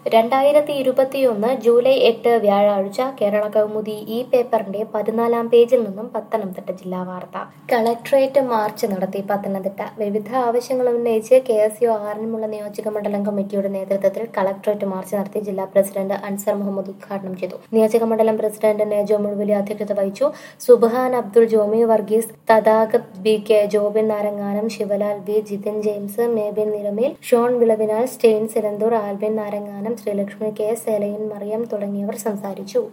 രണ്ടായിരത്തി ഇരുപത്തിയൊന്ന് ജൂലൈ എട്ട് വ്യാഴാഴ്ച കേരള കൗമുദി ഈ പേപ്പറിന്റെ പതിനാലാം പേജിൽ നിന്നും പത്തനംതിട്ട ജില്ലാ വാർത്ത കളക്ട്രേറ്റ് മാർച്ച് നടത്തി പത്തനംതിട്ട വിവിധ ആവശ്യങ്ങൾ ഉന്നയിച്ച് കെ എസ് യു ആറന്മുള നിയോജക മണ്ഡലം കമ്മിറ്റിയുടെ നേതൃത്വത്തിൽ കളക്ട്രേറ്റ് മാർച്ച് നടത്തി ജില്ലാ പ്രസിഡന്റ് അൻസർ മുഹമ്മദ് ഉദ്ഘാടനം ചെയ്തു നിയോജക മണ്ഡലം പ്രസിഡന്റ് നേജോ മുഴുവലി അധ്യക്ഷത വഹിച്ചു Subhan Abdul Jomy Varghese Thathagath B K Jobin Naranganam Sivalal B Jithin James Mebin Niramel Shaun Vilavinal Stein Sirandur Albin Naranganam Sreelakshmi K S Elaine Mariyam തുടങ്ങിയവർ സംസാരിച്ചു